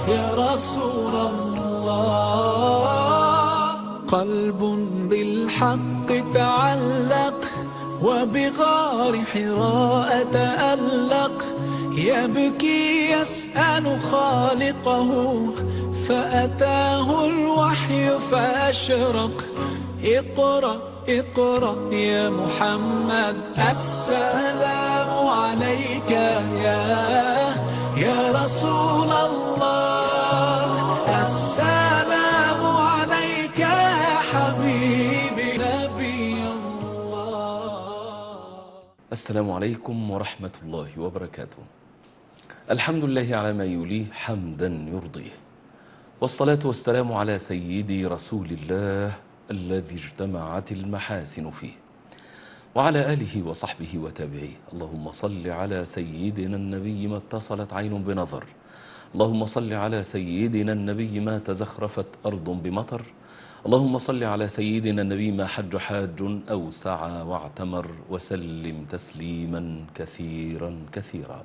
يا رسول الله قلب بالحق تعلق وبغار حراء تألق يبكي يسأل خالقه فأتاه الوحي فأشرق اقرأ اقرأ يا محمد السلام عليك يا يا رسول الله السلام عليك يا حبيبي نبي الله السلام عليكم ورحمة الله وبركاته الحمد لله على ما يليه حمدا يرضيه والصلاة والسلام على سيدي رسول الله الذي اجتمعت المحاسن فيه وعلى آله وصحبه وتابعيه اللهم صل على سيدنا النبي ما اتصلت عين بنظر اللهم صل على سيدنا النبي ما تزخرفت أرض بمطر اللهم صل على سيدنا النبي ما حج حاج أو سعى واعتمر وسلم تسليما كثيرا كثيرا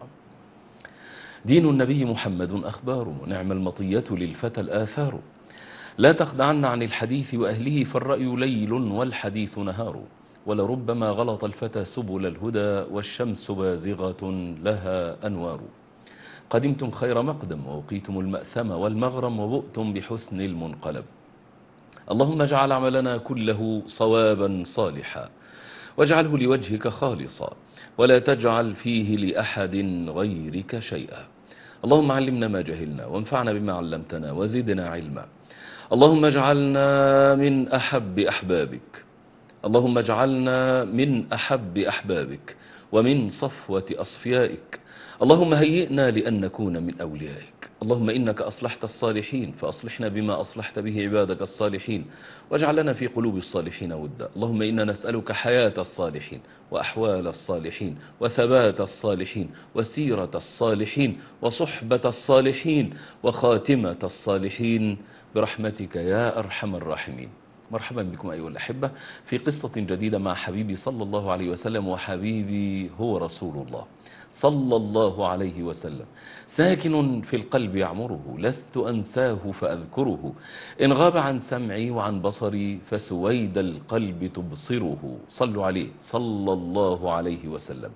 دين النبي محمد أخبار نعم المطية للفتى الآثار لا تخدعن عن الحديث وأهله فالرأي ليل والحديث نهار ولربما غلط الفتى سبل الهدى والشمس بازغة لها أنوار قدمتم خير مقدم ووقيتم المأثم والمغرم وبؤتم بحسن المنقلب اللهم اجعل عملنا كله صوابا صالحا واجعله لوجهك خالصا ولا تجعل فيه لأحد غيرك شيئا اللهم علمنا ما جهلنا وانفعنا بما علمتنا وزدنا علما اللهم اجعلنا من أحب أحبابك اللهم اجعلنا من أحب أحبابك ومن صفوة أصفيائك اللهم هيئنا لأن نكون من أوليائك اللهم إنك أصلحت الصالحين فأصلحنا بما أصلحت به عبادك الصالحين واجعل لنا في قلوب الصالحين ودا اللهم إنا نسألك حياة الصالحين وأحوال الصالحين وثبات الصالحين وسيرة الصالحين وصحبة الصالحين وخاتمة الصالحين برحمتك يا أرحم الراحمين مرحبا بكم أيها الأحبة في قصة جديدة مع حبيبي صلى الله عليه وسلم وحبيبي هو رسول الله صلى الله عليه وسلم ساكن في القلب يعمره لست أنساه فأذكره إن غاب عن سمعي وعن بصري فسويد القلب تبصره صلوا عليه صلى الله عليه وسلم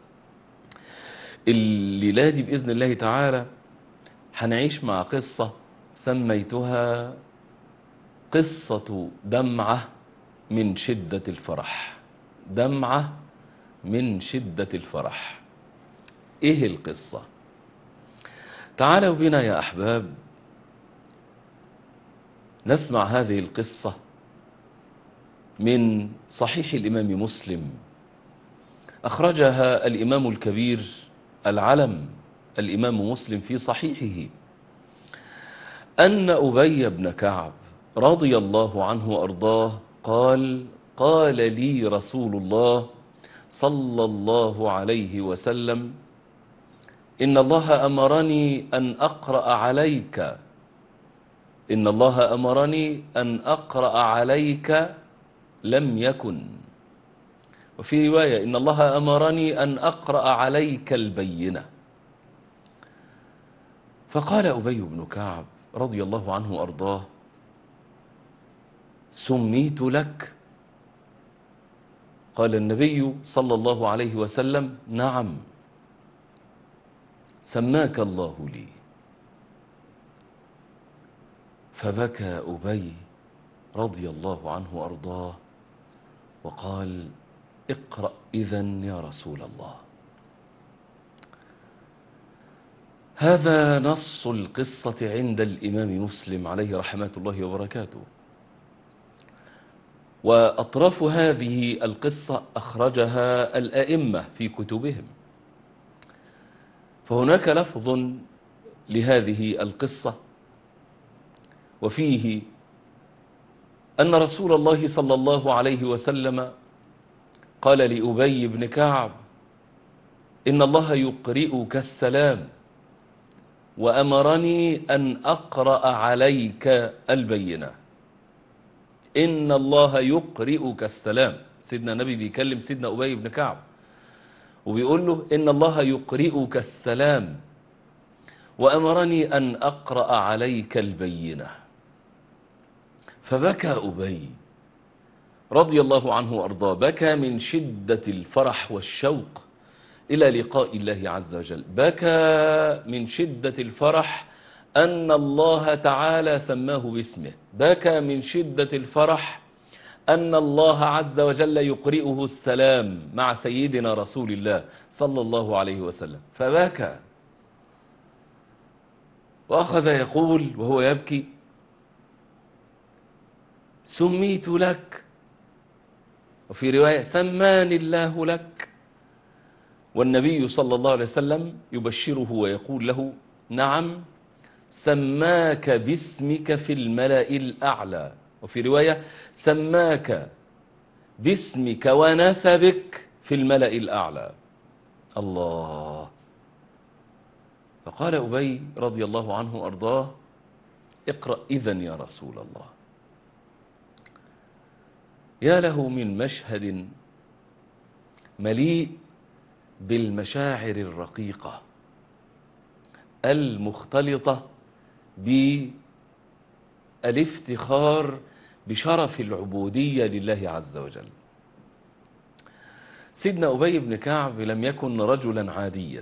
الليلة دي بإذن الله تعالى هنعيش مع قصة سميتها قصة دمعة من شدة الفرح دمعة من شدة الفرح ايه القصة تعالوا بنا يا احباب نسمع هذه القصة من صحيح الامام مسلم اخرجها الامام الكبير العلم الامام مسلم في صحيحه ان ابي بن كعب رضي الله عنه وارضاه قال قال لي رسول الله صلى الله عليه وسلم إن الله أمرني أن أقرأ عليك إن الله أمرني أن أقرأ عليك لم يكن وفي رواية إن الله أمرني أن أقرأ عليك البينة فقال أبي بن كعب رضي الله عنه وأرضاه سميت لك قال النبي صلى الله عليه وسلم نعم سماك الله لي فبكى أبي رضي الله عنه وأرضاه وقال اقرأ إذن يا رسول الله هذا نص القصة عند الإمام مسلم عليه رحمة الله وبركاته وأطراف هذه القصة أخرجها الأئمة في كتبهم فهناك لفظ لهذه القصة وفيه أن رسول الله صلى الله عليه وسلم قال لأبي بن كعب إن الله يقرئك السلام وأمرني أن أقرأ عليك البينة إن الله يقرئك السلام سيدنا النبي بيكلم سيدنا أبي بن كعب وبيقول له إن الله يقرئك السلام وأمرني أن أقرأ عليك البينة فبكى أبي رضي الله عنه وأرضاه بكى من شدة الفرح والشوق إلى لقاء الله عز وجل بكى من شدة الفرح أن الله تعالى سماه باسمه بكى من شدة الفرح أن الله عز وجل يقرئه السلام مع سيدنا رسول الله صلى الله عليه وسلم فبكى وأخذ يقول وهو يبكي سميت لك وفي رواية سماني الله لك والنبي صلى الله عليه وسلم يبشره ويقول له نعم سماك باسمك في الملأ الأعلى وفي رواية سماك باسمك ونسبك في الملأ الأعلى الله فقال أبي رضي الله عنه أرضاه اقرأ إذن يا رسول الله يا له من مشهد مليء بالمشاعر الرقيقة المختلطة بالافتخار بشرف العبودية لله عز وجل سيدنا أبي بن كعب لم يكن رجلا عاديا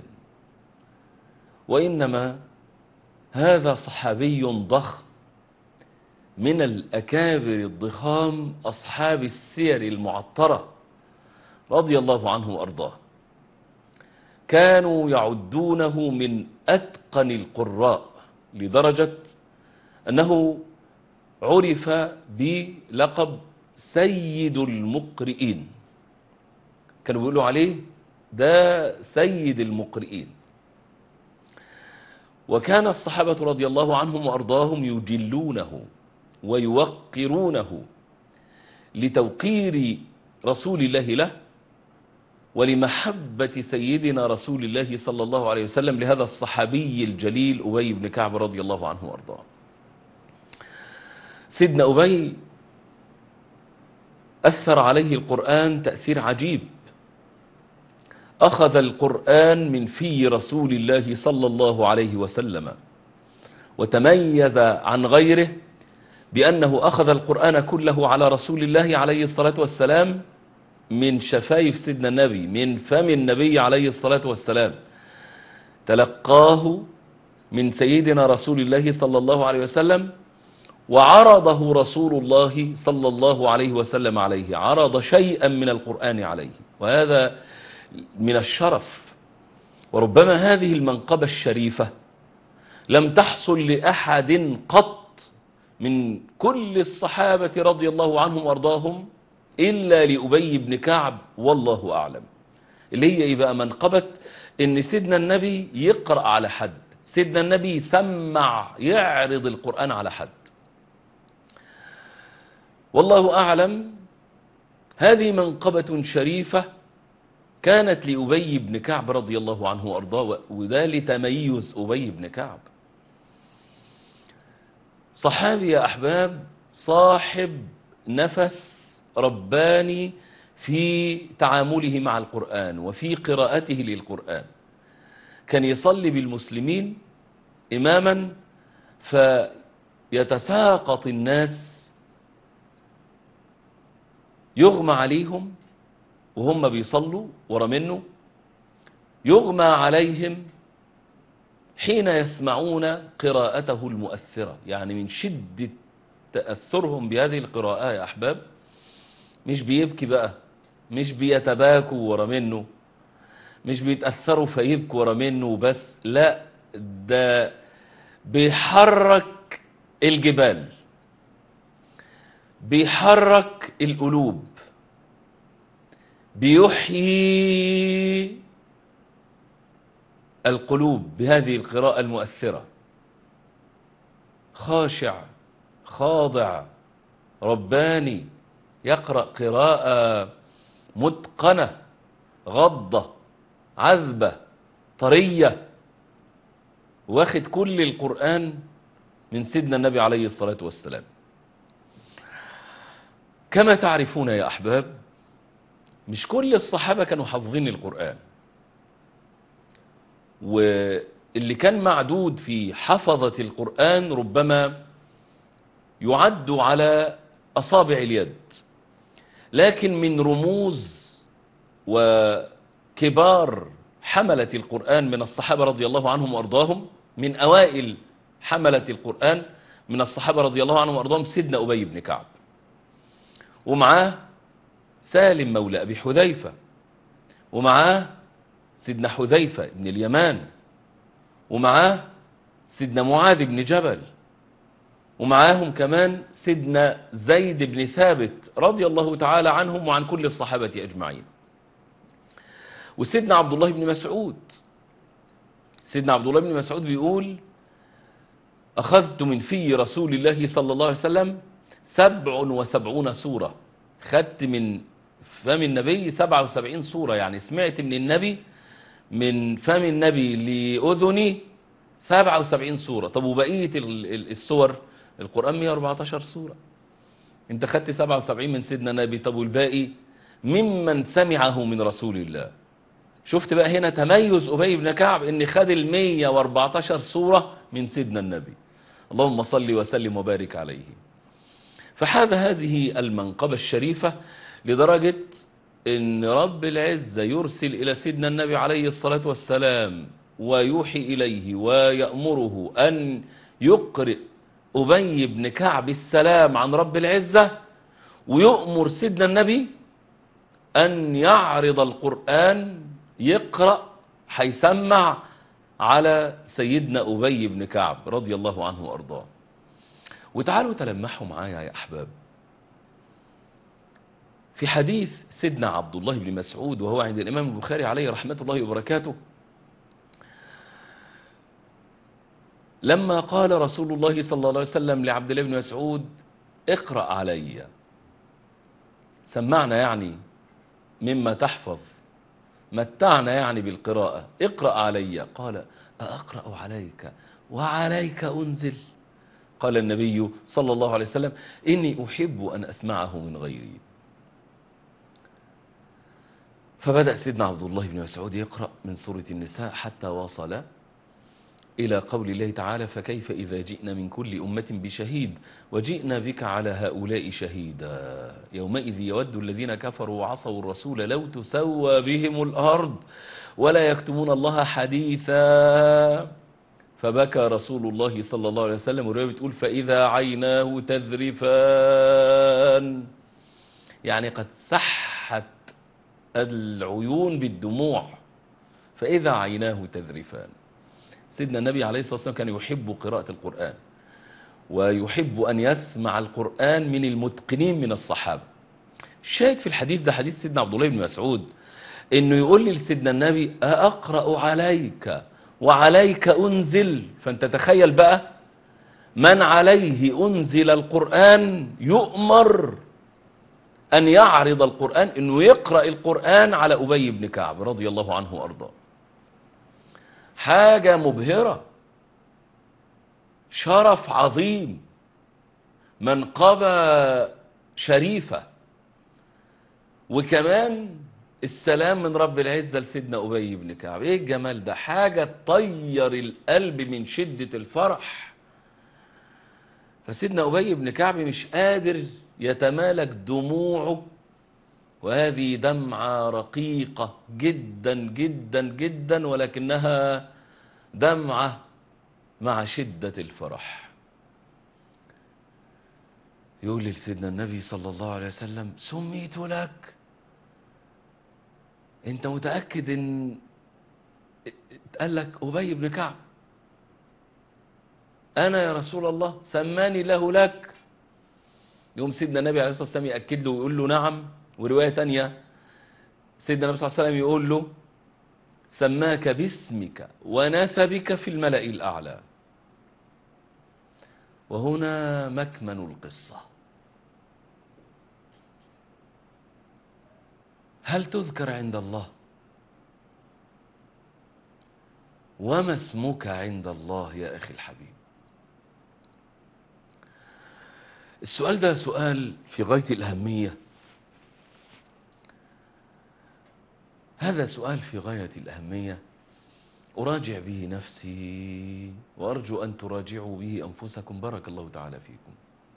وإنما هذا صحابي ضخم من الأكابر الضخام أصحاب السير المعطرة رضي الله عنه وأرضاه كانوا يعدونه من أتقن القراء لدرجة أنه عرف بلقب سيد المقرئين كانوا بيقولوا عليه ده سيد المقرئين وكان الصحابة رضي الله عنهم وأرضاهم يجلونه ويوقرونه لتوقير رسول الله له ولمحبة سيدنا رسول الله صلى الله عليه وسلم لهذا الصحابي الجليل أبي بن كعب رضي الله عنه وأرضاه سيدنا أبي أثر عليه القرآن تأثير عجيب أخذ القرآن من في رسول الله صلى الله عليه وسلم وتميز عن غيره بأنه أخذ القرآن كله على رسول الله عليه الصلاة والسلام من شفايف سيدنا النبي من فم النبي عليه الصلاة والسلام تلقاه من سيدنا رسول الله صلى الله عليه وسلم وعرضه رسول الله صلى الله عليه وسلم عليه عرض شيئا من القرآن عليه وهذا من الشرف وربما هذه المنقبة الشريفة لم تحصل لأحد قط من كل الصحابة رضي الله عنهم وارضاهم إلا لأبي بن كعب والله أعلم اللي هي إيه بقى منقبة إن سيدنا النبي يقرأ على حد سيدنا النبي يسمع يعرض القرآن على حد والله أعلم هذه منقبة شريفة كانت لأبي بن كعب رضي الله عنه وأرضاه وده لتميز أبي بن كعب صحابي يا أحباب صاحب نفس رباني في تعامله مع القرآن وفي قراءته للقرآن كان يصلي بالمسلمين إماما فيتساقط الناس يغمى عليهم وهم بيصلوا ورا منه يغمى عليهم حين يسمعون قراءته المؤثرة يعني من شدة تأثرهم بهذه القراءة يا أحباب مش بيبكي بقى مش بيتباكوا ورا منه مش بيتأثروا فيبكوا ورا منه بس لا ده بيحرك الجبال بيحرك القلوب بيحيي القلوب بهذه القراءة المؤثرة خاشع خاضع رباني يقرأ قراءة متقنة غضة عذبة طرية واخد كل القرآن من سيدنا النبي عليه الصلاة والسلام كما تعرفون يا أحباب مش كل الصحابة كانوا حافظين القرآن اللي كان معدود في حفظة القرآن ربما يعد على أصابع اليد لكن من رموز وكبار حملة القرآن من الصحابة رضي الله عنهم وأرضاهم من أوائل حملة القرآن من الصحابة رضي الله عنهم وأرضاهم سيدنا أبي بن كعب ومعاه سالم مولى أبي حذيفة ومعاه سيدنا حذيفة بن اليمان ومعاه سيدنا معاذ بن جبل ومعاهم كمان سيدنا زيد بن ثابت رضي الله تعالى عنهم وعن كل الصحابة أجمعين وسيدنا عبد الله بن مسعود سيدنا عبد الله بن مسعود بيقول أخذت من في رسول الله صلى الله عليه وسلم سبع وسبعون سورة خدت من فم النبي سبعة وسبعين سورة يعني سمعت من النبي من فم النبي لأذني سبعة وسبعين سورة طب وبقية السور القرآن 114 سورة انت خدت 77 من سيدنا النبي طب والباقي ممن سمعه من رسول الله شفت بقى هنا تميز أبي بن كعب ان خد ال 114 سورة من سيدنا النبي اللهم صل وسلم وبارك عليه فهذا هذه المنقبة الشريفة لدرجة ان رب العزة يرسل الى سيدنا النبي عليه الصلاة والسلام ويوحي اليه ويأمره ان يقرئ أبي بن كعب السلام عن رب العزة ويؤمر سيدنا النبي أن يعرض القرآن يقرأ حيسمع على سيدنا أبي بن كعب رضي الله عنه وأرضاه وتعالوا تلمحوا معايا يا أحباب في حديث سيدنا عبد الله بن مسعود وهو عند الإمام البخاري عليه رحمة الله وبركاته لما قال رسول الله صلى الله عليه وسلم لعبد الله بن مسعود اقرأ علي سمعنا يعني مما تحفظ متعنا يعني بالقراءة اقرأ علي قال أقرأ عليك وعليك أنزل قال النبي صلى الله عليه وسلم إني أحب أن أسمعه من غيري فبدأ سيدنا عبد الله بن مسعود يقرأ من سورة النساء حتى وصل إلى قول الله تعالى فكيف إذا جئنا من كل أمة بشهيد وجئنا بك على هؤلاء شهيدا يومئذ يود الذين كفروا وعصوا الرسول لو تسوى بهم الأرض ولا يكتمون الله حديثا فبكى رسول الله صلى الله عليه وسلم والرواية بتقول فإذا عيناه تذرفان يعني قد سحت العيون بالدموع فإذا عيناه تذرفان سيدنا النبي عليه الصلاة والسلام كان يحب قراءة القرآن ويحب أن يسمع القرآن من المتقنين من الصحابة الشاهد في الحديث ده حديث سيدنا عبد الله بن مسعود انه يقول لي لسيدنا النبي أقرأ عليك وعليك أنزل فانت تخيل بقى من عليه أنزل القرآن يؤمر أن يعرض القرآن أنه يقرأ القرآن على أبي بن كعب رضي الله عنه وأرضاه حاجة مبهرة شرف عظيم منقبة شريفة وكمان السلام من رب العزة لسيدنا أبي بن كعب ايه الجمال ده حاجة تطير القلب من شدة الفرح فسيدنا أبي بن كعب مش قادر يتمالك دموعه وهذه دمعة رقيقة جدا جدا جدا ولكنها دمعة مع شدة الفرح يقول لسيدنا النبي صلى الله عليه وسلم سميت لك انت متأكد ان قال لك أبي بن كعب أنا يا رسول الله سماني له لك يوم سيدنا النبي عليه الصلاة والسلام يأكد له ويقول له نعم ورواية تانية سيدنا النبي صلى الله عليه وسلم يقول له سماك باسمك ونسبك في الملأ الأعلى وهنا مكمن القصة هل تذكر عند الله وما اسمك عند الله يا أخي الحبيب السؤال ده سؤال في غاية الأهمية هذا سؤال في غاية الأهمية أراجع به نفسي وأرجو أن تراجعوا به أنفسكم بارك الله تعالى فيكم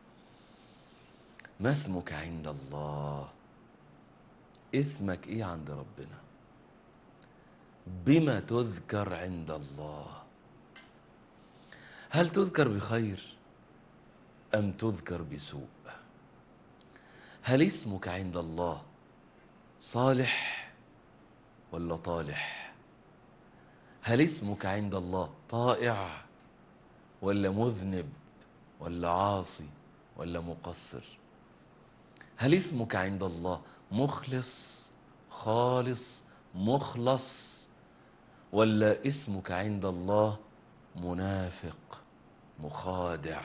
ما اسمك عند الله اسمك ايه عند ربنا بما تذكر عند الله هل تذكر بخير أم تذكر بسوء هل اسمك عند الله صالح ولا طالح هل اسمك عند الله طائع ولا مذنب ولا عاصي ولا مقصر هل اسمك عند الله مخلص خالص مخلص ولا اسمك عند الله منافق مخادع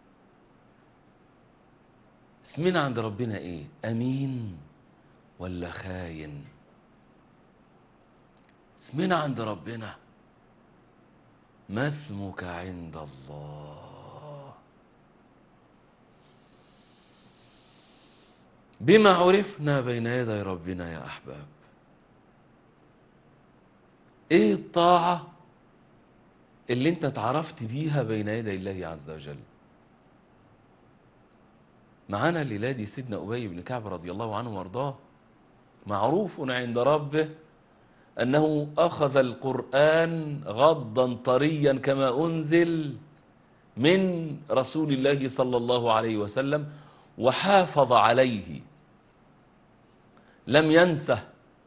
اسمنا عند ربنا ايه امين ولا خاين اسمنا عند ربنا ما اسمك عند الله بما عرفنا بين يدي ربنا يا احباب ايه الطاعة اللي انت اتعرفت بيها بين يدي الله عز وجل معانا الليلة دي سيدنا أبي بن كعب رضي الله عنه وارضاه معروف عند ربه أنه أخذ القرآن غضا طريا كما أنزل من رسول الله صلى الله عليه وسلم وحافظ عليه لم ينسه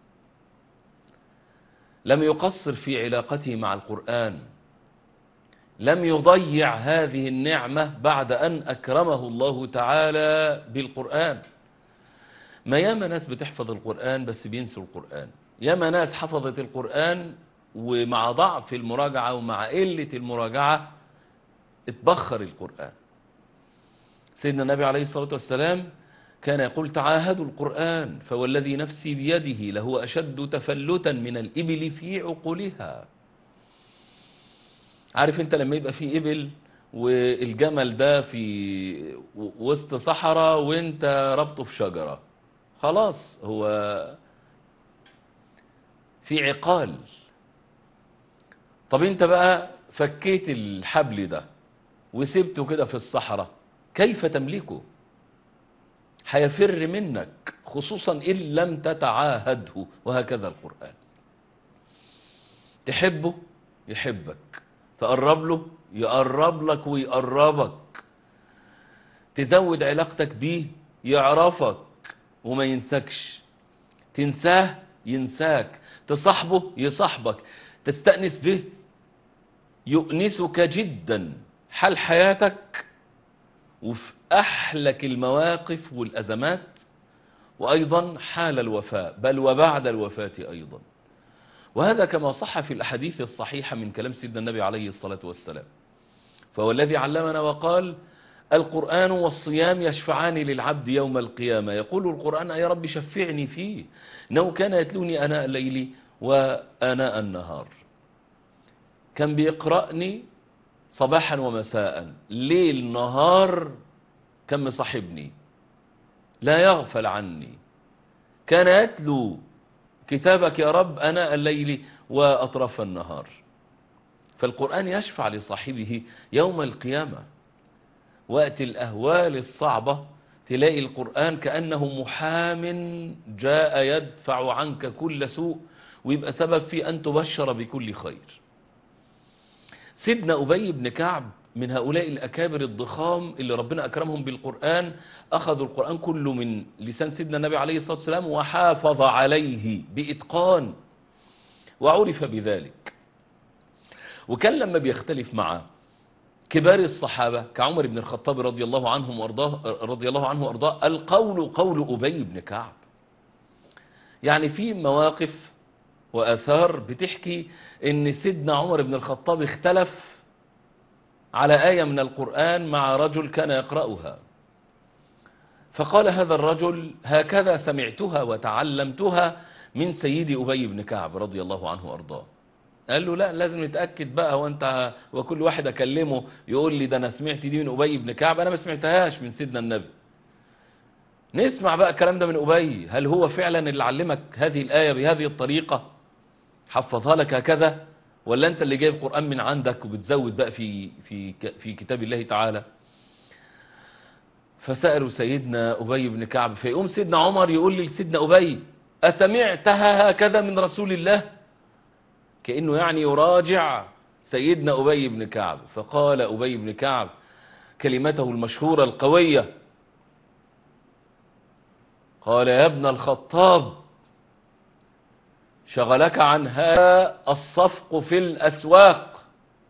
لم يقصر في علاقته مع القرآن لم يضيع هذه النعمة بعد أن أكرمه الله تعالى بالقرآن ما ياما ناس بتحفظ القرآن بس بينسوا القرآن ياما ناس حفظت القرآن ومع ضعف المراجعة ومع قلة المراجعة اتبخر القرآن سيدنا النبي عليه الصلاة والسلام كان يقول تعاهدوا القرآن فوالذي نفسي بيده لهو أشد تفلتا من الإبل في عقولها عارف انت لما يبقى في إبل والجمل ده في وسط صحراء وانت ربطه في شجرة خلاص هو في عقال طب انت بقى فكيت الحبل ده وسبته كده في الصحراء كيف تملكه هيفر منك خصوصا إن لم تتعاهده وهكذا القرآن تحبه يحبك تقرب له يقرب لك ويقربك تزود علاقتك بيه يعرفك وما ينسكش تنساه ينساك تصاحبه يصاحبك تستأنس به يؤنسك جدا حال حياتك وفي أحلك المواقف والأزمات وأيضا حال الوفاة بل وبعد الوفاة أيضا وهذا كما صح في الأحاديث الصحيحة من كلام سيدنا النبي عليه الصلاة والسلام فهو الذي علمنا وقال القرآن والصيام يشفعان للعبد يوم القيامة يقول القرآن يا رب شفعني فيه إنه كان يتلوني أناء الليل وأناء النهار كان بيقرأني صباحا ومساء ليل نهار كان مصاحبني لا يغفل عني كان يتلو كتابك يا رب أناء الليل وأطراف النهار فالقرآن يشفع لصاحبه يوم القيامة وقت الأهوال الصعبة تلاقي القرآن كأنه محام جاء يدفع عنك كل سوء ويبقى سبب في أن تبشر بكل خير سيدنا أبي بن كعب من هؤلاء الأكابر الضخام اللي ربنا أكرمهم بالقرآن أخذوا القرآن كله من لسان سيدنا النبي عليه الصلاة والسلام وحافظ عليه بإتقان وعرف بذلك وكان لما بيختلف مع كبار الصحابة كعمر بن الخطاب رضي الله عنهم وارضاه رضي الله عنه وارضاه القول قول أبي بن كعب يعني في مواقف وآثار بتحكي ان سيدنا عمر بن الخطاب اختلف على آية من القرآن مع رجل كان يقرأها فقال هذا الرجل هكذا سمعتها وتعلمتها من سيدي أبي بن كعب رضي الله عنه وأرضاه قال له لا لازم نتأكد بقى وانت وكل واحد أكلمه يقول لي ده أنا سمعت دي من أبي بن كعب أنا ما سمعتهاش من سيدنا النبي نسمع بقى الكلام ده من أبي هل هو فعلا اللي علمك هذه الآية بهذه الطريقة حفظها لك هكذا ولا انت اللي جايب قرآن من عندك وبتزود بقى في في ك- في كتاب الله تعالى فسألوا سيدنا أبي بن كعب فيقوم سيدنا عمر يقول لسيدنا أبي أسمعتها هكذا من رسول الله كأنه يعني يراجع سيدنا أبي بن كعب فقال أبي بن كعب كلمته المشهورة القوية قال يا ابن الخطاب شغلك عن هذا الصفق في الأسواق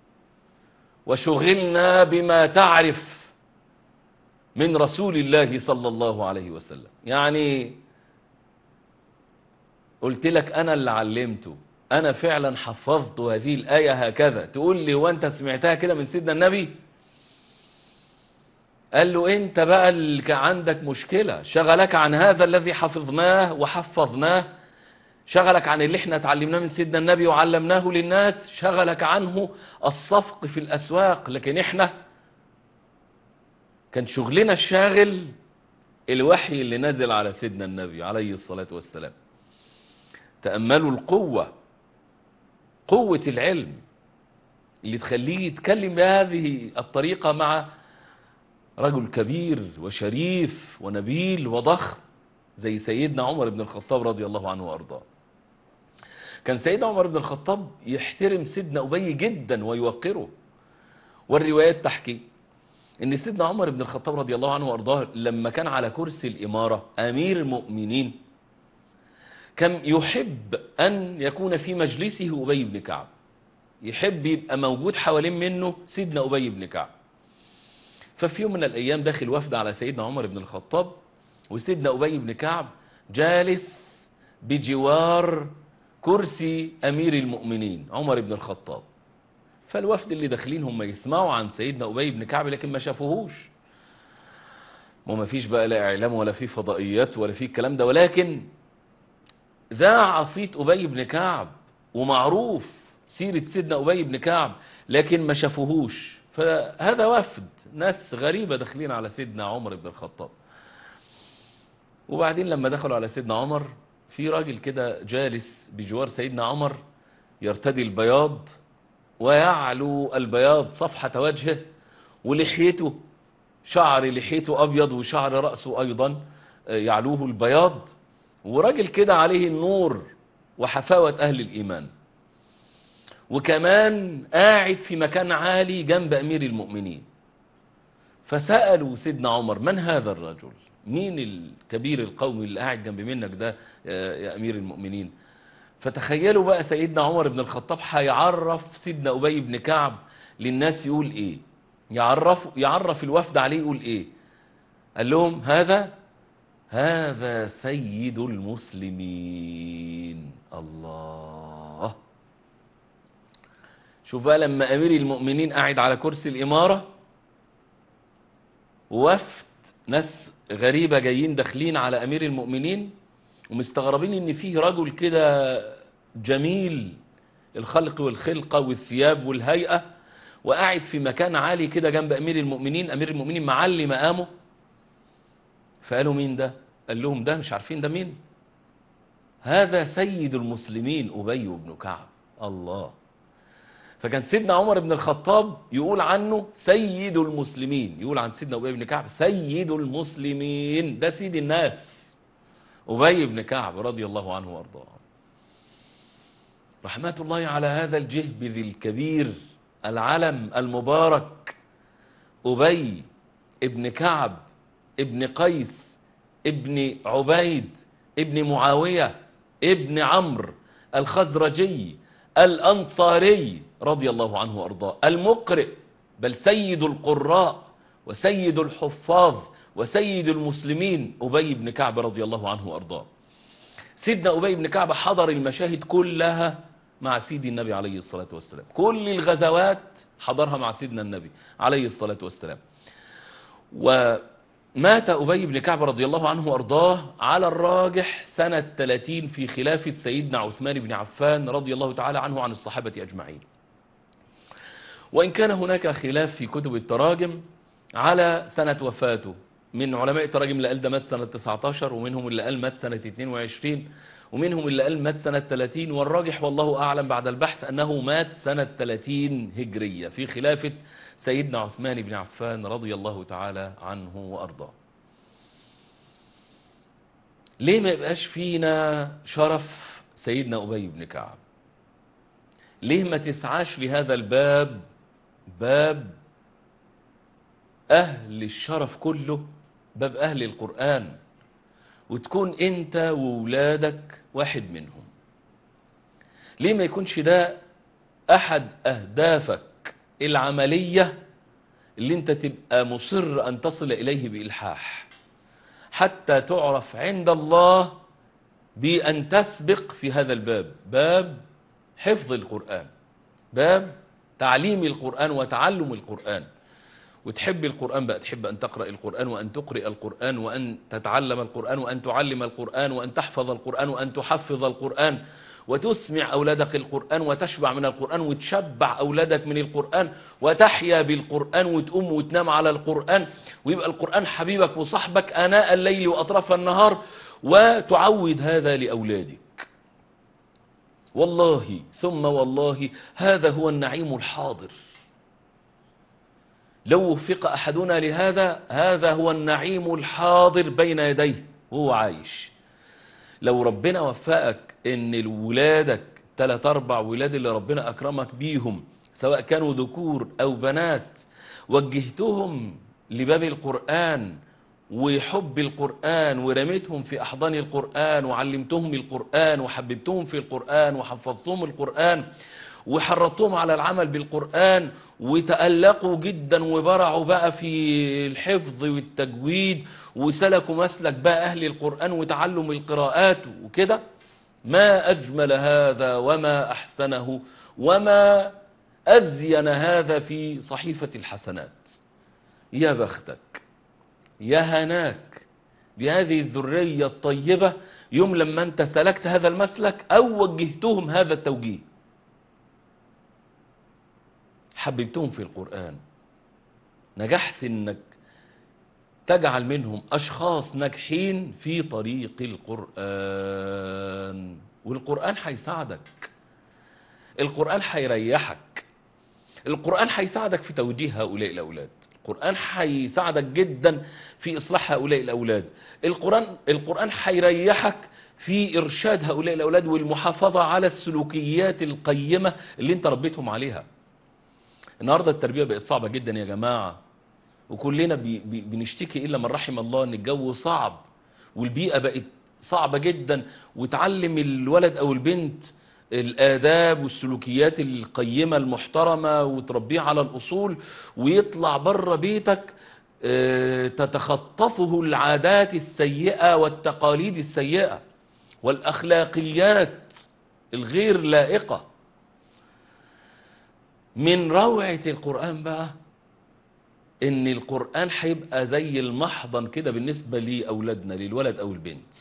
وشغلنا بما تعرف من رسول الله صلى الله عليه وسلم يعني قلت لك أنا اللي علمته أنا فعلا حفظت هذه الآية هكذا تقول لي وانت سمعتها كده من سيدنا النبي قال له انت بقى اللي كان عندك مشكلة شغلك عن هذا الذي حفظناه وحفظناه شغلك عن اللي احنا اتعلمناه من سيدنا النبي وعلمناه للناس شغلك عنه الصفق في الأسواق لكن احنا كان شغلنا الشاغل الوحي اللي نزل على سيدنا النبي عليه الصلاة والسلام تأملوا القوة قوة العلم اللي تخليه يتكلم بهذه الطريقة مع رجل كبير وشريف ونبيل وضخم زي سيدنا عمر بن الخطاب رضي الله عنه وارضاه كان سيدنا عمر بن الخطاب يحترم سيدنا أبي جدا ويوقره والروايات تحكي ان سيدنا عمر بن الخطاب رضي الله عنه وارضاه لما كان على كرسي الإمارة أمير المؤمنين كان يحب أن يكون في مجلسه أبي بن كعب يحب يبقى موجود حوالين منه سيدنا أبي بن كعب ففي يوم من الأيام داخل وفد على سيدنا عمر بن الخطاب وسيدنا أبي بن كعب جالس بجوار كرسي أمير المؤمنين عمر بن الخطاب فالوفد اللي داخلين هم يسمعوا عن سيدنا أبي بن كعب لكن ما شافوهوش وما فيش بقى لا إعلام ولا في فضائيات ولا في الكلام ده ولكن ذاع صيت أبي بن كعب ومعروف سيرة سيدنا أبي بن كعب لكن ما شافوهوش فهذا وفد ناس غريبة داخلين على سيدنا عمر بن الخطاب وبعدين لما دخلوا على سيدنا عمر في راجل كده جالس بجوار سيدنا عمر يرتدي البياض ويعلو البياض صفحة وجهه ولحيته شعر لحيته أبيض وشعر رأسه أيضا يعلوه البياض وراجل كده عليه النور وحفاوة أهل الإيمان وكمان قاعد في مكان عالي جنب أمير المؤمنين فسألوا سيدنا عمر من هذا الرجل مين الكبير القومي اللي قاعد جنب منك ده يا أمير المؤمنين فتخيلوا بقى سيدنا عمر بن الخطاب هيعرف سيدنا أبي بن كعب للناس يقول إيه يعرف, يعرف الوفد عليه يقول إيه قال لهم هذا هذا سيد المسلمين الله شوف بقى لما أمير المؤمنين قاعد على كرسي الإمارة وفد ناس غريبة جايين داخلين على أمير المؤمنين ومستغربين ان فيه رجل كده جميل الخلق والخلقة والثياب والهيئة وقاعد في مكان عالي كده جنب أمير المؤمنين أمير المؤمنين معلي مقامه فقالوا مين ده قال لهم ده مش عارفين ده مين هذا سيد المسلمين أبي بن كعب الله فكان سيدنا عمر بن الخطاب يقول عنه سيد المسلمين يقول عن سيدنا أبي بن كعب سيد المسلمين ده سيد الناس أبي بن كعب رضي الله عنه وارضاه رحمة الله على هذا الجهبذ الكبير العلم المبارك أبي ابن كعب ابن قيس ابن عبيد ابن معاوية ابن عمرو الخزرجي الأنصاري رضي الله عنه وأرضاه المقرئ بل سيد القراء وسيد الحفاظ وسيد المسلمين أبي بن كعب رضي الله عنه وأرضاه سيدنا أبي بن كعب حضر المشاهد كلها مع سيدي النبي عليه الصلاة والسلام كل الغزوات حضرها مع سيدنا النبي عليه الصلاة والسلام ومات أبي بن كعب رضي الله عنه وأرضاه على الراجح سنة 30 في خلافة سيدنا عثمان بن عفان رضي الله تعالى عنه عن الصحابة أجمعين وإن كان هناك خلاف في كتب التراجم على سنة وفاته من علماء التراجم اللي قال ده مات سنة 19 ومنهم اللي قال مات سنة 22 ومنهم اللي قال مات سنة 30 والراجح والله أعلم بعد البحث أنه مات سنة 30 هجرية في خلافة سيدنا عثمان بن عفان رضي الله تعالى عنه وأرضاه ليه ما يبقاش فينا شرف سيدنا أبي بن كعب ليه ما تسعاش لهذا الباب باب أهل الشرف كله باب أهل القرآن وتكون أنت وولادك واحد منهم ليه ما يكونش ده أحد أهدافك العملية اللي أنت تبقى مصر أن تصل إليه بإلحاح حتى تعرف عند الله بأن تسبق في هذا الباب باب حفظ القرآن باب تعليم القرآن وتعلم القرآن وتحب القرآن بقى تحب أن تقرأ القرآن وأن تقرأ القرآن وأن تتعلم القرآن وأن تعلم القرآن وأن تحفظ القرآن وأن تحفظ القرآن وتسمع أولادك القرآن وتشبع من القرآن وتشبع أولادك من القرآن وتحيا بالقرآن وتقوم وتنام على القرآن ويبقى القرآن حبيبك وصحبك آناء الليل وأطراف النهار وتعود هذا لأولادك والله ثم والله هذا هو النعيم الحاضر لو وفق أحدنا لهذا هذا هو النعيم الحاضر بين يديه وهو عايش لو ربنا وفقك ان ولادك ثلاث اربع ولاد اللي ربنا اكرمك بيهم سواء كانوا ذكور او بنات وجهتهم لباب القرآن وحب القرآن ورميتهم في أحضان القرآن وعلمتهم القرآن وحببتهم في القرآن وحفظتهم القرآن وحرضتهم على العمل بالقرآن وتألقوا جدا وبرعوا بقى في الحفظ والتجويد وسلكوا مسلك بقى أهل القرآن وتعلم القراءات وكده ما أجمل هذا وما أحسنه وما أزين هذا في صحيفة الحسنات يا بختك يا هناك بهذه الذرية الطيبة يوم لما أنت سلكت هذا المسلك أو وجهتهم هذا التوجيه حببتهم في القرآن نجحت انك تجعل منهم اشخاص ناجحين في طريق القرآن والقرآن هيساعدك القرآن هيريحك القرآن هيساعدك في توجيه هؤلاء الاولاد القرآن هيساعدك جدا في اصلاح هؤلاء الاولاد القرآن القرآن هيريحك في ارشاد هؤلاء الاولاد والمحافظة على السلوكيات القيمة اللي انت ربيتهم عليها النهاردة التربية بقت صعبة جدا يا جماعة وكلنا بي بي بنشتكي إلا من رحم الله أن الجو صعب والبيئة بقت صعبة جدا وتعلم الولد أو البنت الآداب والسلوكيات القيمة المحترمة وتربيه على الأصول ويطلع بره بيتك اه تتخطفه العادات السيئة والتقاليد السيئة والأخلاقيات الغير لائقة من روعة القرآن بقى ان القرآن هيبقى زي المحضن كده بالنسبة لأولادنا للولد أو البنت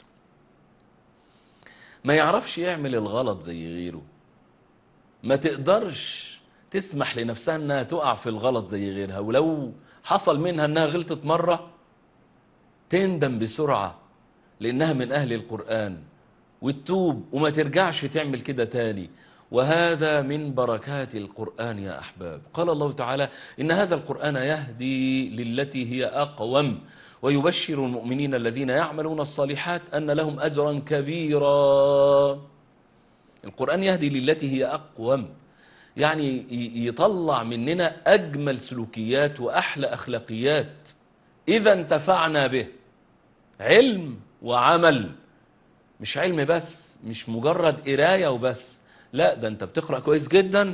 ما يعرفش يعمل الغلط زي غيره ما تقدرش تسمح لنفسها انها تقع في الغلط زي غيرها ولو حصل منها انها غلطت مرة تندم بسرعة لانها من اهل القرآن وتتوب وما ترجعش تعمل كده تاني وهذا من بركات القرآن يا أحباب قال الله تعالى إن هذا القرآن يهدي للتي هي أقوم ويبشر المؤمنين الذين يعملون الصالحات أن لهم أجرا كبيرا القرآن يهدي للتي هي أقوم يعني يطلع مننا أجمل سلوكيات وأحلى أخلاقيات إذا انتفعنا به علم وعمل مش علم بس مش مجرد قراية وبس لا ده انت بتقرأ كويس جدا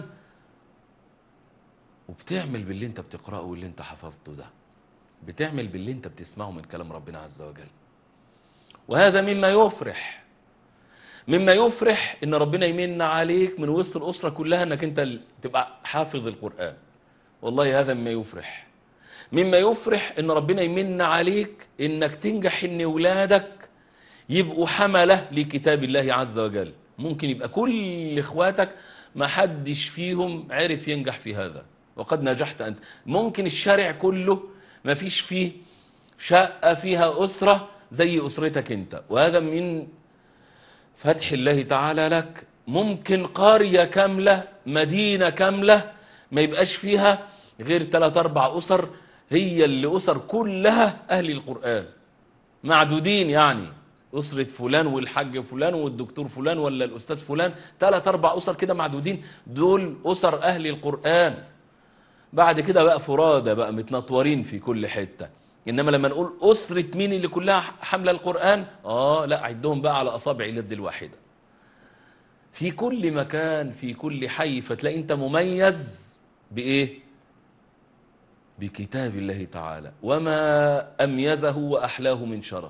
وبتعمل باللي انت بتقرأه واللي انت حفظته ده بتعمل باللي انت بتسمعه من كلام ربنا عز وجل وهذا مما يفرح مما يفرح ان ربنا يمن عليك من وسط الاسرة كلها انك انت تبقى حافظ القرآن والله هذا مما يفرح مما يفرح ان ربنا يمن عليك انك تنجح ان ولادك يبقوا حملة لكتاب الله عز وجل ممكن يبقى كل اخواتك ما حدش فيهم عرف ينجح في هذا وقد نجحت أنت ممكن الشارع كله ما فيش فيه شقة فيها أسرة زي أسرتك أنت وهذا من فتح الله تعالى لك ممكن قرية كاملة مدينة كاملة ما يبقاش فيها غير ثلاث أربع أسر هي اللي أسر كلها أهل القرآن معدودين يعني أسرة فلان والحاج فلان والدكتور فلان ولا الأستاذ فلان ثلاث أربع أسر كده معدودين دول أسر أهل القرآن بعد كده بقى فرادة بقى متنطورين في كل حتة إنما لما نقول أسرة مين اللي كلها حملة القرآن آه لا عدهم بقى على أصابع اليد الواحدة في كل مكان في كل حي فتلاقي أنت مميز بإيه بكتاب الله تعالى وما أميزه وأحلاه من شرف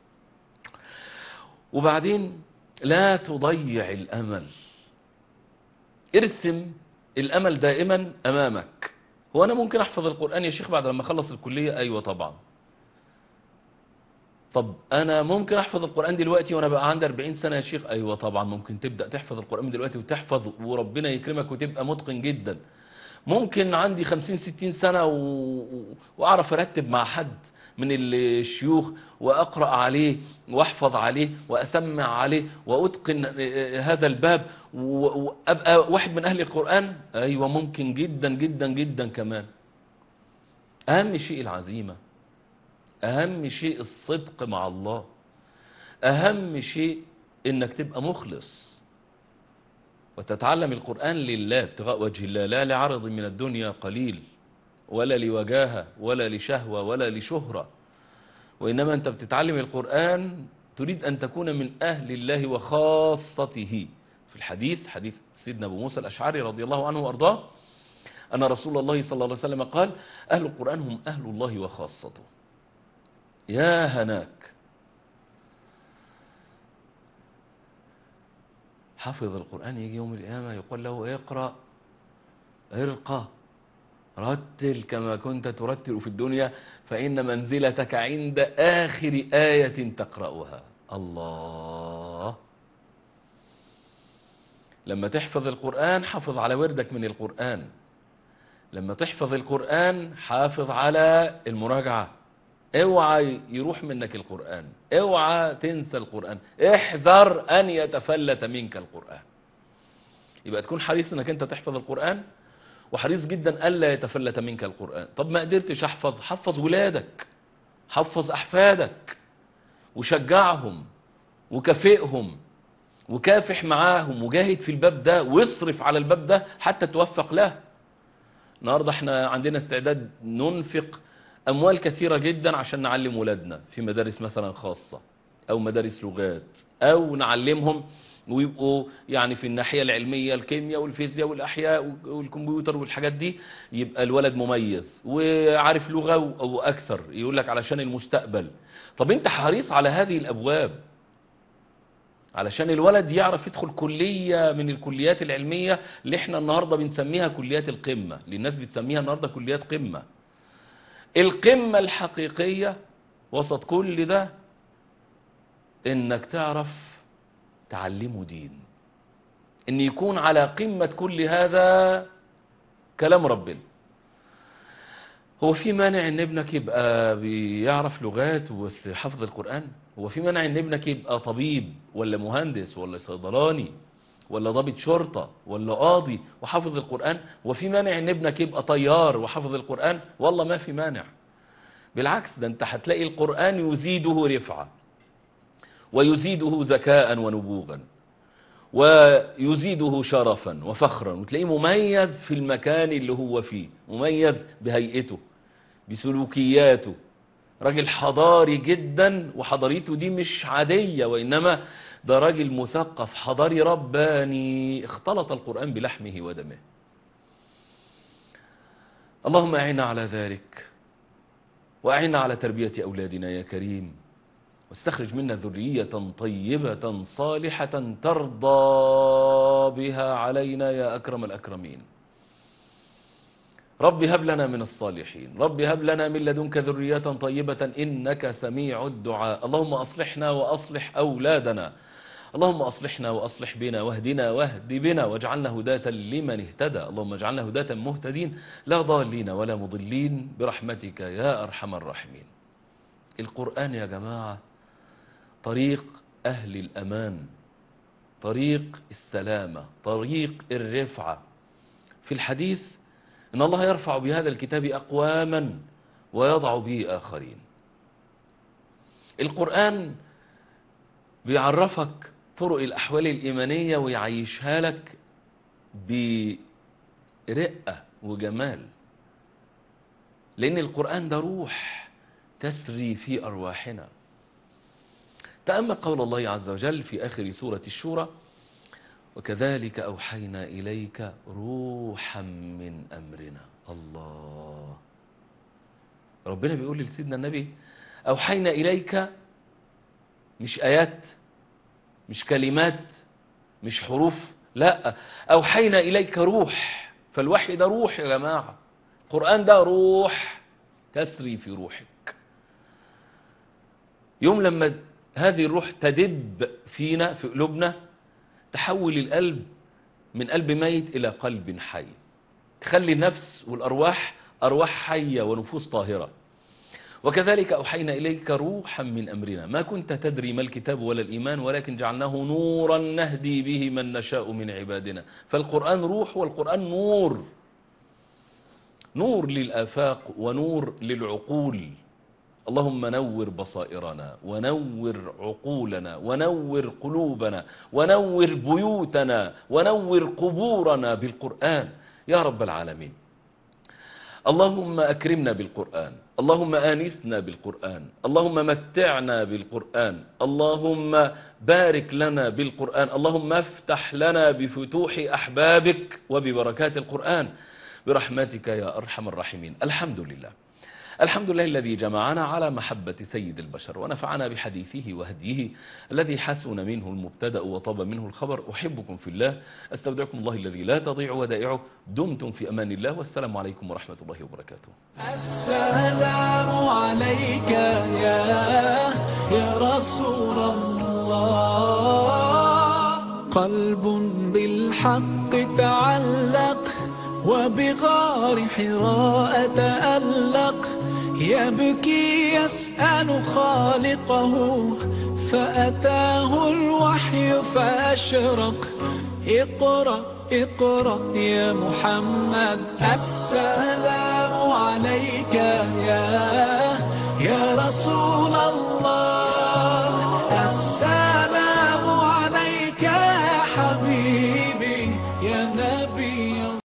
وبعدين لا تضيع الأمل ارسم الأمل دائما أمامك هو أنا ممكن أحفظ القرآن يا شيخ بعد لما أخلص الكلية أيوة طبعا طب أنا ممكن أحفظ القرآن دلوقتي وأنا بقى عندي 40 سنة يا شيخ أيوة طبعا ممكن تبدأ تحفظ القرآن من دلوقتي وتحفظ وربنا يكرمك وتبقى متقن جدا ممكن عندي 50 60 سنة و... وأعرف أرتب مع حد من الشيوخ وأقرأ عليه وأحفظ عليه وأسمع عليه وأتقن هذا الباب وأبقى واحد من أهل القرآن أيوة ممكن جدا جدا جدا كمان أهم شيء العزيمة أهم شيء الصدق مع الله أهم شيء إنك تبقى مخلص وتتعلم القرآن لله ابتغاء وجه الله لا لعرض من الدنيا قليل ولا لوجاهة ولا لشهوة ولا لشهرة وإنما أنت بتتعلم القرآن تريد أن تكون من أهل الله وخاصته في الحديث حديث سيدنا أبو موسى الأشعري رضي الله عنه وأرضاه أن رسول الله صلى الله عليه وسلم قال أهل القرآن هم أهل الله وخاصته يا هناك حفظ القرآن يجي يوم القيامة يقول له اقرأ ارقى رتل كما كنت ترتل في الدنيا فإن منزلتك عند آخر آية تقرأها الله لما تحفظ القرآن حافظ على وردك من القرآن لما تحفظ القرآن حافظ على المراجعة اوعى يروح منك القرآن اوعى تنسى القرآن احذر ان يتفلت منك القرآن يبقى تكون حريص انك انت تحفظ القرآن وحريص جدا الا يتفلت منك القرآن طب ما قدرتش احفظ حفظ ولادك حفظ احفادك وشجعهم وكافئهم وكافح معاهم وجاهد في الباب ده واصرف على الباب ده حتى توفق له النهارده احنا عندنا استعداد ننفق أموال كثيرة جدا عشان نعلم ولادنا في مدارس مثلا خاصة أو مدارس لغات أو نعلمهم ويبقوا يعني في الناحية العلمية الكيمياء والفيزياء والأحياء والكمبيوتر والحاجات دي يبقى الولد مميز وعارف لغة أو أكثر يقول لك علشان المستقبل طب أنت حريص على هذه الأبواب علشان الولد يعرف يدخل كلية من الكليات العلمية اللي احنا النهاردة بنسميها كليات القمة اللي الناس بتسميها النهاردة كليات قمة القمة الحقيقية وسط كل ده انك تعرف تعلمه دين ان يكون على قمة كل هذا كلام ربنا هو في مانع ان ابنك يبقى بيعرف لغات بس حفظ القرآن هو في مانع ان ابنك يبقى طبيب ولا مهندس ولا صيدلاني ولا ضابط شرطة ولا قاضي وحافظ القرآن وفي مانع ان ابنك يبقى طيار وحافظ القرآن والله ما في مانع بالعكس ده انت هتلاقي القرآن يزيده رفعة ويزيده ذكاء ونبوغا ويزيده شرفا وفخرا وتلاقيه مميز في المكان اللي هو فيه مميز بهيئته بسلوكياته راجل حضاري جدا وحضاريته دي مش عادية وإنما ده راجل مثقف حضاري رباني اختلط القرآن بلحمه ودمه اللهم أعنا على ذلك وأعنا على تربية أولادنا يا كريم واستخرج منا ذرية طيبة صالحة ترضى بها علينا يا أكرم الأكرمين رب هب لنا من الصالحين رب هب لنا من لدنك ذرية طيبة إنك سميع الدعاء اللهم أصلحنا وأصلح أولادنا اللهم أصلحنا وأصلح بنا واهدنا واهد بنا واجعلنا هداة لمن اهتدى اللهم اجعلنا هداة مهتدين لا ضالين ولا مضلين برحمتك يا أرحم الراحمين القرآن يا جماعة طريق أهل الأمان طريق السلامة طريق الرفعة في الحديث إن الله يرفع بهذا الكتاب أقواما ويضع به آخرين القرآن بيعرفك طرق الأحوال الإيمانية ويعيشها لك برقة وجمال لأن القرآن ده روح تسري في أرواحنا تأمل قول الله عز وجل في آخر سورة الشورى وكذلك أوحينا إليك روحا من أمرنا الله ربنا بيقول لسيدنا النبي أوحينا إليك مش آيات مش كلمات مش حروف لا أوحينا إليك روح فالوحي ده روح يا جماعة القرآن ده روح تسري في روحك يوم لما هذه الروح تدب فينا في قلوبنا تحول القلب من قلب ميت إلى قلب حي خلي النفس والأرواح أرواح حية ونفوس طاهرة وكذلك أوحينا إليك روحا من أمرنا ما كنت تدري ما الكتاب ولا الإيمان ولكن جعلناه نورا نهدي به من نشاء من عبادنا فالقرآن روح والقرآن نور نور للآفاق ونور للعقول اللهم نور بصائرنا ونور عقولنا ونور قلوبنا ونور بيوتنا ونور قبورنا بالقرآن يا رب العالمين اللهم أكرمنا بالقرآن اللهم آنسنا بالقرآن اللهم متعنا بالقرآن اللهم بارك لنا بالقرآن اللهم افتح لنا بفتوح أحبابك وببركات القرآن برحمتك يا أرحم الراحمين الحمد لله الحمد لله الذي جمعنا على محبة سيد البشر ونفعنا بحديثه وهديه الذي حسن منه المبتدأ وطاب منه الخبر أحبكم في الله أستودعكم الله الذي لا تضيع ودائعه دمتم في أمان الله والسلام عليكم ورحمة الله وبركاته السلام عليك يا يا رسول الله قلب بالحق تعلق وبغار حراء تألق يبكي يسأل خالقه فأتاه الوحي فأشرق اقرأ اقرأ يا محمد السلام عليك يا